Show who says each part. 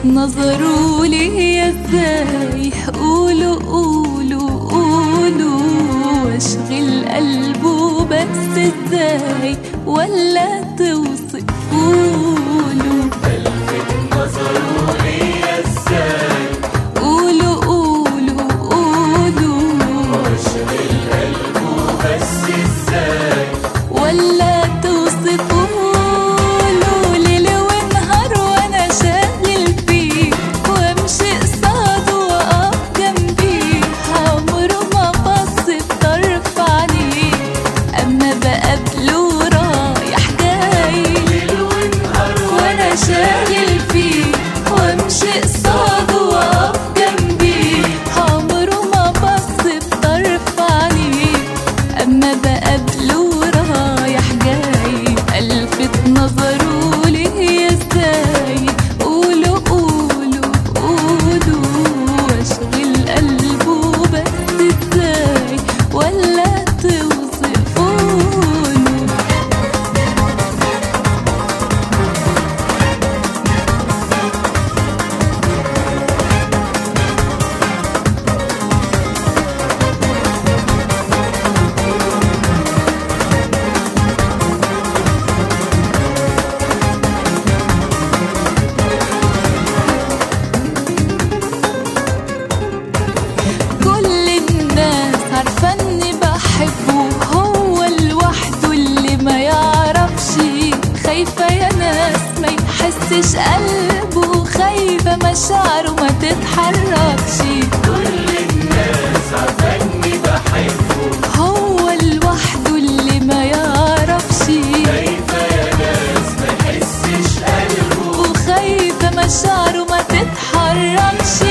Speaker 1: نظروا لي ازاي قولوا قولوا قولوا واشغل قلبه بس ازاي ولا توصفوله قولوا قولوا قولوا ولا توصفوله ليل ونهار وانا شاغل فيه وامشي قصاده واقف جنبيه عمره ما بص بطرف عينيه اما بقابله رايح جاي وانا شاغل فيه وامشي قصاده واقف جنبيه عمره ما بص بطرف عينيه اما بقابله رايح جاي الفت نظره ليه ازاي قولوا قولوا قولوا واشغل قلبه بس ازاي ولا توصفوله كل الناس عارفة اني بحبه هو لوحده اللي ما يعرفش خايفة يا ناس ما يحسش قلبه خايفة مشاعره ما تتحركش
Speaker 2: كل الناس عارفاني بحبه
Speaker 1: هو لوحده اللي ما يعرفش
Speaker 2: خايفة يا ناس ما يحسش قلبه
Speaker 1: وخايفة مشاعره ما تتحركش